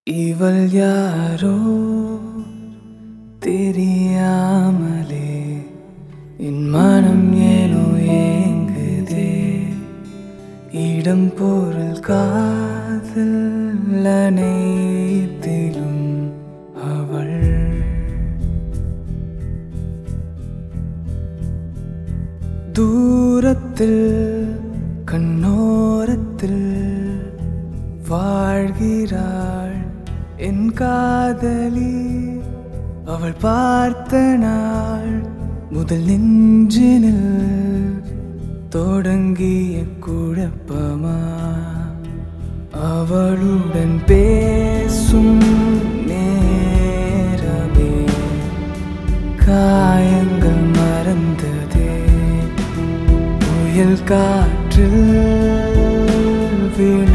இவள் யாரோ தெரியாமலே என் மனம் ஏனோ ஏங்குதே இடம் பொருள் காதல் அனைத்திலும் அவள் தூரத்தில் கண்ணோரத்தில் வாழ்கிறாள் என் காதலி அவள் பார்த்த நாள் முதல் நெஞ்சினில் தொடங்கிய குழப்பமா அவளுடன் பேசும் நேரமே காயங்கள் மறந்ததே புயல் காற்றில் விழ